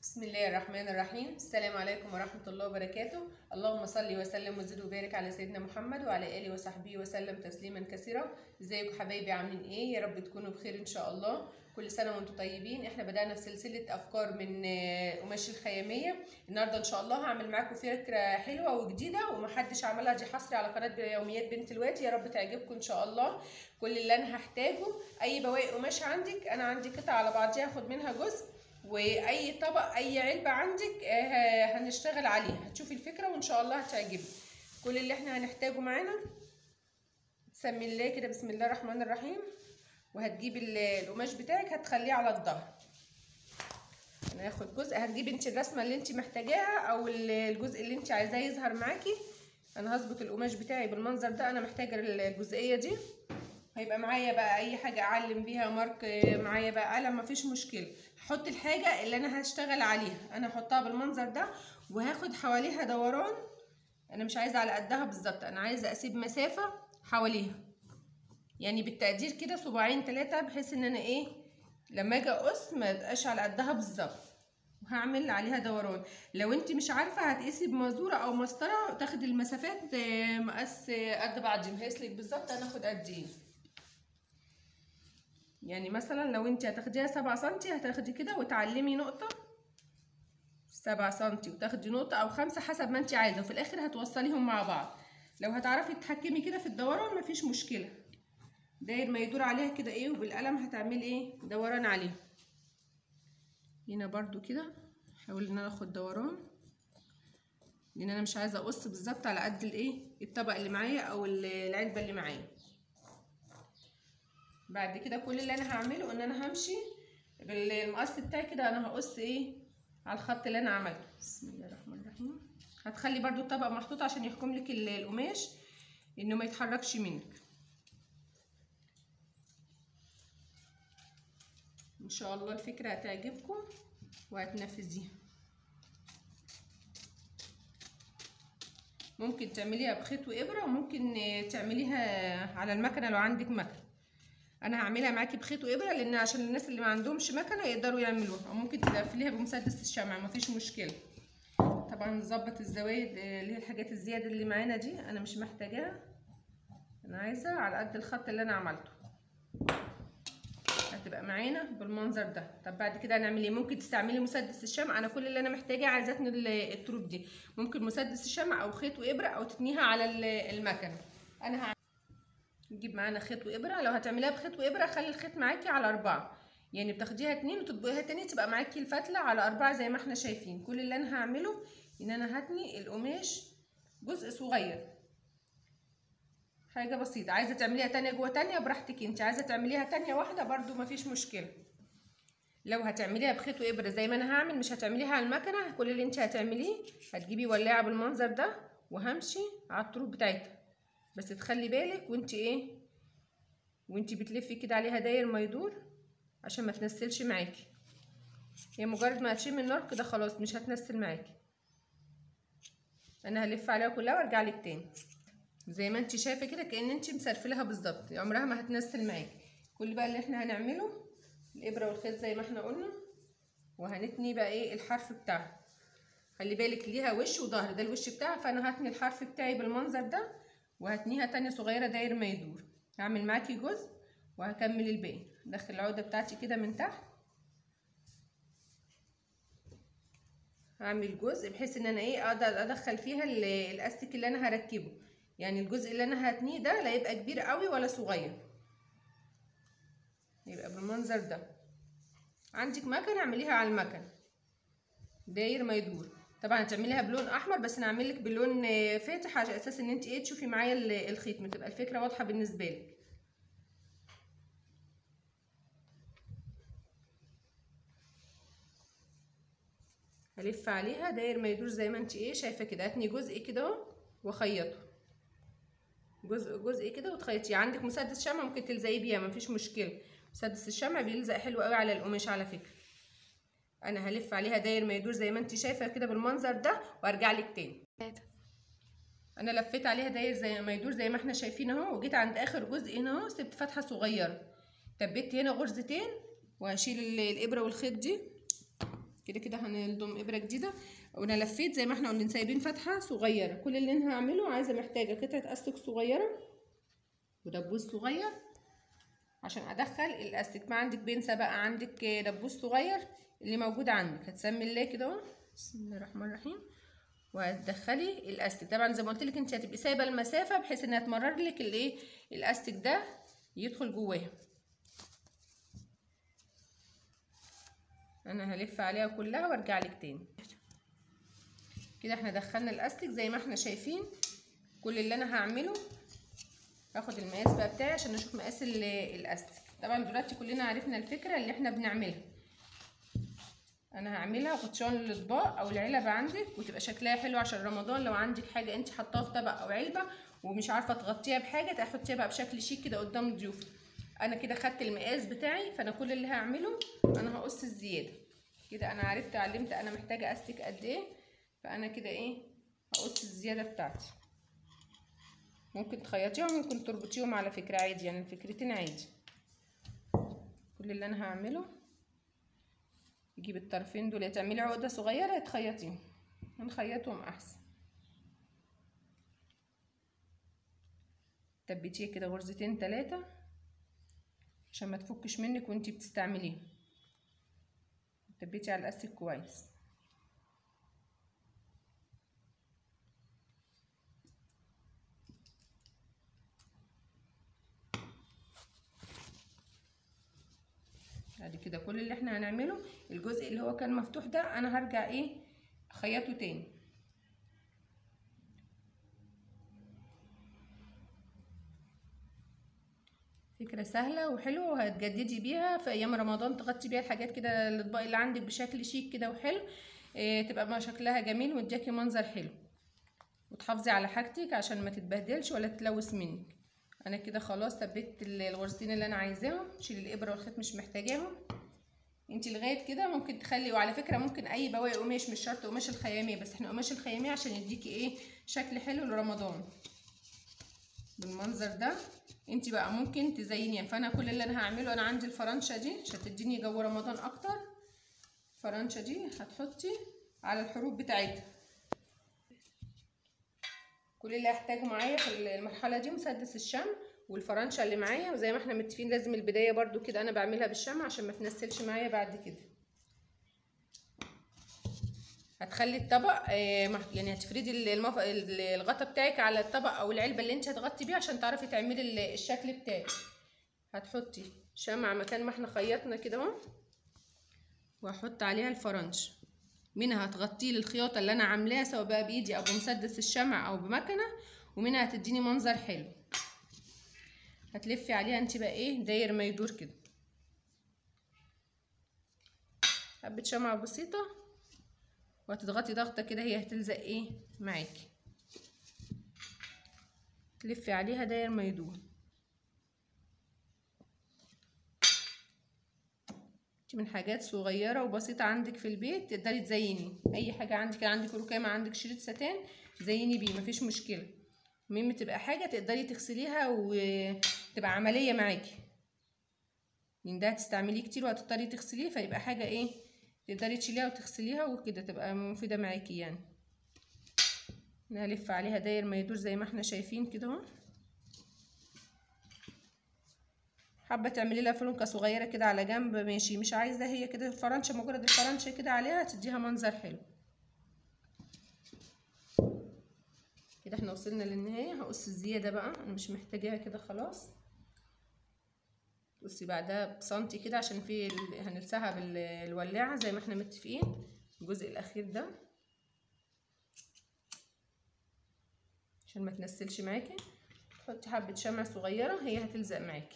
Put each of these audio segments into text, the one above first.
بسم الله الرحمن الرحيم السلام عليكم ورحمة الله وبركاته اللهم صل وسلم وزد وبارك على سيدنا محمد وعلى آله وصحبه وسلم تسليما كثيرا ازيكم حبايبي عاملين ايه يا رب تكونوا بخير ان شاء الله كل سنة وانتم طيبين احنا بدأنا في سلسلة افكار من آه، قماش الخيامية النهاردة ان شاء الله هعمل معاكم فكرة حلوة وجديدة ومحدش عملها دي حصري على قناة يوميات بنت الوادي يا رب تعجبكم ان شاء الله كل اللي انا هحتاجه اي بواقي قماش عندك انا عندي قطعة على بعضيها هاخد منها جزء واي طبق اي علبه عندك آه، هنشتغل عليها هتشوفي الفكره وان شاء الله هتعجبك كل اللي احنا هنحتاجه معانا تسمي الله كده بسم الله الرحمن الرحيم وهتجيب ال- القماش بتاعك هتخليه على الظهر انا هاخد جزء هتجيب انت الرسمه اللي انت محتاجاها او ال- الجزء اللي انت عايزاه يظهر معاكي انا هظبط القماش بتاعي بالمنظر ده انا محتاجه الجزئيه دي هيبقى معايا بقى اي حاجه اعلم بيها مارك معايا بقى قلم مفيش مشكله هحط الحاجه اللي انا هشتغل عليها انا هحطها بالمنظر ده وهاخد حواليها دوران انا مش عايزه على قدها بالظبط انا عايزه اسيب مسافه حواليها يعني بالتقدير كده صباعين ثلاثه بحيث ان انا ايه لما اجي اقص ما يبقاش على قدها بالظبط وهعمل عليها دوران لو انت مش عارفه هتقيسي بمازوره او مسطره تاخدي المسافات آه، مقاس آه، قد بعضهم هيسلك بالظبط انا اخد قد ايه يعني مثلا لو انت هتاخديها سبعة سنتي هتاخدي كده وتعلمي نقطة سبعة سنتي وتاخدي نقطة أو خمسة حسب ما انت عايزة وفي الآخر هتوصليهم مع بعض لو هتعرفي تتحكمي كده في الدوران مفيش مشكلة داير ما يدور عليها كده ايه وبالقلم هتعملي ايه دوران عليها هنا برضو كده حاول ان انا اخد دوران لان انا مش عايزه اقص بالظبط على قد الايه الطبق اللي معايا او العلبه اللي معايا بعد كده كل اللي انا هعمله ان انا همشي بالمقص بتاعي كده انا هقص ايه على الخط اللي انا عملته بسم الله الرحمن الرحيم هتخلي برضو الطبق محطوط عشان يحكم لك ال- القماش انه ما يتحركش منك ان شاء الله الفكره هتعجبكم وهتنفذيها ممكن تعمليها بخيط وابره وممكن تعمليها على المكنه لو عندك مكنه انا هعملها معاكي بخيط وابره لان عشان الناس اللي ما عندهمش مكنه يقدروا يعملوها او ممكن تقفليها بمسدس الشمع مفيش مشكله طبعا نظبط الزوايد اللي هي الحاجات الزياده اللي معانا دي انا مش محتاجاها انا عايزه على قد الخط اللي انا عملته هتبقى معانا بالمنظر ده طب بعد كده هنعمل ايه ممكن تستعملي مسدس الشمع انا كل اللي انا محتاجاه عايزه اتني الطروف دي ممكن مسدس الشمع او خيط وابره او تتنيها على المكنه انا هعمل نجيب معانا خيط وابره لو هتعمليها بخيط وابره خلي الخيط معاكي على اربعه يعني بتاخديها اتنين وتطبقيها تاني تبقى معاكي الفتله على اربعه زي ما احنا شايفين كل اللي انا هعمله ان انا هتني القماش جزء صغير حاجه بسيطه عايزه تعمليها تانية جوه تانية براحتك انت عايزه تعمليها تانية واحده برضو مفيش مشكله لو هتعمليها بخيط وابره زي ما انا هعمل مش هتعمليها على المكنه كل اللي انت هتعمليه هتجيبي ولاعه بالمنظر ده وهمشي على الطروف بتاعتها بس تخلي بالك وانت ايه وانت بتلفي كده عليها داير ما يدور عشان ما تنسلش معاكي هي مجرد ما هتشم النار كده خلاص مش هتنسل معاكي انا هلف عليها كلها وارجع لك تاني زي ما انت شايفه كده كأن انت مسرفلها بالظبط عمرها ما هتنسل معاكي كل بقى اللي احنا هنعمله الابره والخيط زي ما احنا قلنا وهنتني بقى ايه الحرف بتاعها خلي بالك ليها وش وظهر ده الوش بتاعها فانا هتني الحرف بتاعي بالمنظر ده وهتنيها تانية صغيرة داير ما يدور هعمل معاكي جزء وهكمل الباقي ادخل العقدة بتاعتي كده من تحت هعمل جزء بحيث ان انا ايه اقدر ادخل فيها ال- الاستيك اللي انا هركبه يعني الجزء اللي انا هتنيه ده لا يبقى كبير قوي ولا صغير يبقى بالمنظر ده عندك مكنه اعمليها على المكنه داير ما يدور طبعا هتعمليها بلون احمر بس انا هعمل لك بلون آه، فاتح على اساس ان انت ايه تشوفي معايا ال- الخيط ما تبقى الفكره واضحه بالنسبه لك هلف عليها داير ما يدور زي ما انت ايه شايفه كده هاتني جزء كده اهو واخيطه جزء جزء كده وتخيطيه عندك مسدس شمع ممكن تلزقيه بيها مفيش مشكله مسدس الشمع بيلزق حلو قوي على القماش على فكره انا هلف عليها داير ما يدور زي ما انت شايفه كده بالمنظر ده وارجع لك تاني انا لفيت عليها داير زي ما يدور زي ما احنا شايفين اهو وجيت عند اخر جزء هنا اهو سبت فتحه صغيره تبت هنا غرزتين وهشيل ال- الابره والخيط دي كده كده هنلضم ابره جديده وانا لفيت زي ما احنا قلنا سايبين فتحه صغيره كل اللي انا هعمله عايزه محتاجه قطعه استك صغيره ودبوس صغير عشان ادخل الاستك ما عندك بنسه بقى عندك دبوس صغير اللي موجود عندك هتسمي الله كده اهو بسم الله الرحمن الرحيم وهتدخلي الاستك طبعا زي ما قلت لك انت هتبقي سايبه المسافه بحيث انها تمرر لك الايه الاستك ده يدخل جواها انا هلف عليها كلها وارجع لك تاني كده احنا دخلنا الاستك زي ما احنا شايفين كل اللي انا هعمله هاخد المقاس بقى بتاعي عشان اشوف مقاس الاستك طبعا دلوقتي كلنا عرفنا الفكره اللي احنا بنعملها انا هعملها غطيان الاطباق او العلبه عندك وتبقى شكلها حلو عشان رمضان لو عندك حاجه انت حطاها في طبق او علبه ومش عارفه تغطيها بحاجه تحطيها بقى بشكل شيك كده قدام الضيوف انا كده خدت المقاس بتاعي فانا كل اللي هعمله انا هقص الزياده كده انا عرفت علمت انا محتاجه استك قد ايه فانا كده ايه هقص الزياده بتاعتي ممكن تخيطيهم ممكن تربطيهم على فكره عادي يعني الفكرتين عادي كل اللي انا هعمله تجيب الطرفين دول تعملي عقده صغيره تخيطيهم ونخيطهم احسن تبتيه كده غرزتين تلاتة عشان ما تفكش منك وانتي بتستعمليه تبتي على الاستك كويس بعد كده كل اللي احنا هنعمله الجزء اللي هو كان مفتوح ده انا هرجع ايه اخيطه تاني فكره سهله وحلوه وهتجددي بيها في ايام رمضان تغطي بيها الحاجات كده الاطباق اللي عندك بشكل شيك كده وحلو اه تبقى ما شكلها جميل وتديكي منظر حلو وتحافظي على حاجتك عشان ما تتبهدلش ولا تلوث منك انا كده خلاص ثبت الغرزتين اللي انا عايزاهم شيل الابره والخيط مش محتاجاهم انت لغايه كده ممكن تخلي وعلى فكره ممكن اي بواقي قماش مش شرط قماش الخياميه بس احنا قماش الخياميه عشان يديكي ايه شكل حلو لرمضان بالمنظر ده انت بقى ممكن تزينيها فانا كل اللي انا هعمله انا عندي الفرنشه دي عشان تديني جو رمضان اكتر الفرنشه دي هتحطي على الحروف بتاعتها كل اللي هحتاجه معايا في المرحله دي مسدس الشمع والفرنشه اللي معايا وزي ما احنا متفقين لازم البدايه برضو كده انا بعملها بالشمع عشان ما تنسلش معايا بعد كده هتخلي الطبق يعني هتفردي المف... الغطا بتاعك على الطبق او العلبه اللي انت هتغطي بيها عشان تعرفي تعملي الشكل بتاعك هتحطي شمع مكان ما احنا خيطنا كده اهو وهحط عليها الفرنش منها هتغطيه للخياطه اللي انا عاملاها سواء بقى بايدي او بمسدس الشمع او بمكنه ومنها هتديني منظر حلو هتلفي عليها انت بقى ايه داير ما يدور كده حبه شمعة بسيطه وهتضغطي ضغطه كده هي هتلزق ايه معاكي تلفي عليها داير ما يدور من حاجات صغيرة وبسيطة عندك في البيت تقدري تزيني أي حاجة عندك عندك ركامة عندك شريط ستان زيني بيه مفيش مشكلة المهم تبقى حاجة تقدري تغسليها وتبقى عملية معاكي لأن ده هتستعمليه كتير وهتضطري تغسليه فيبقى حاجة ايه تقدري تشيليها وتغسليها وكده تبقى مفيدة معاكي يعني انا هلف عليها داير ما يدور زي ما احنا شايفين كده اهو حابه تعملي لها فلونكه صغيره كده على جنب ماشي مش عايزه هي كده الفرنشه مجرد الفرنشه كده عليها تديها منظر حلو كده احنا وصلنا للنهايه هقص الزياده بقى انا مش محتاجاها كده خلاص بصي بعدها بسنتي كده عشان في هنلسعها بالولاعه زي ما احنا متفقين الجزء الاخير ده عشان ما تنسلش معاكي تحطي حبه شمع صغيره هي هتلزق معاكي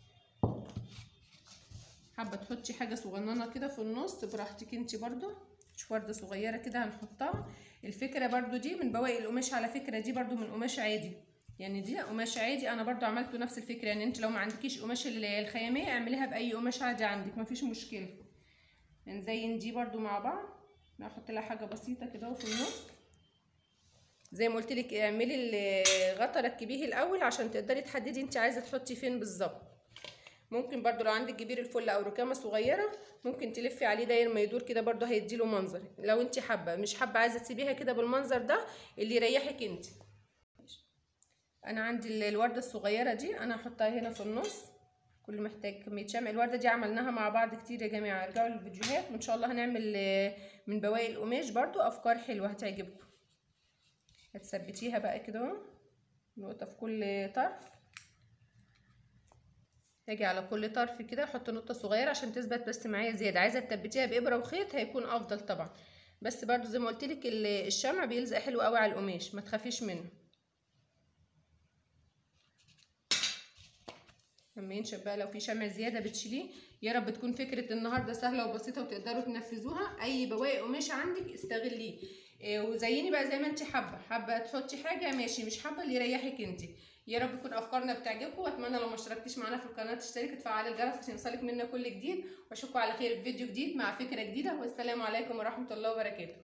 حابه تحطي حاجه صغننه كده في النص براحتك انت برضو مش ورده صغيره كده هنحطها الفكره برضو دي من بواقي القماش على فكره دي برضو من قماش عادي يعني دي قماش عادي انا برضو عملته نفس الفكره يعني انت لو ما عندكيش قماش الخياميه اعمليها باي قماش عادي عندك مفيش مشكله نزين دي برضو مع بعض نحط لها حاجه بسيطه كده في النص زي ما قلت لك اعملي الغطا ركبيه الاول عشان تقدري تحددي انت عايزه تحطي فين بالظبط ممكن برضو لو عندك جبير الفل او ركامه صغيره ممكن تلفي عليه داير ما يدور كده برضو هيديله منظر لو انت حابه مش حابه عايزه تسيبيها كده بالمنظر ده اللي يريحك انت انا عندي الورده الصغيره دي انا هحطها هنا في النص كل محتاج كميه شمع الورده دي عملناها مع بعض كتير يا جماعه ارجعوا للفيديوهات وان شاء الله هنعمل من بواقي القماش برضو افكار حلوه هتعجبكم هتثبتيها بقى كده اهو نقطه في كل طرف هاجي على كل طرف كده احط نقطه صغيره عشان تثبت بس معايا زياده عايزه تثبتيها بابره وخيط هيكون افضل طبعا بس برضو زي ما قلت لك الشمع بيلزق حلو قوي على القماش ما تخافيش منه لما ينشف بقى لو في شمع زياده بتشيليه يا رب تكون فكره النهارده سهله وبسيطه وتقدروا تنفذوها اي بواقي قماش عندك استغليه إيه وزيني بقى زي ما انت حابه حابه تحطي حاجه ماشي مش حابه اللي يريحك انت يا رب تكون افكارنا بتعجبكم واتمنى لو ما اشتركتيش معانا في القناه تشتركي تفعلي الجرس عشان يوصلك منا كل جديد واشوفكم على خير في فيديو جديد مع فكره جديده والسلام عليكم ورحمه الله وبركاته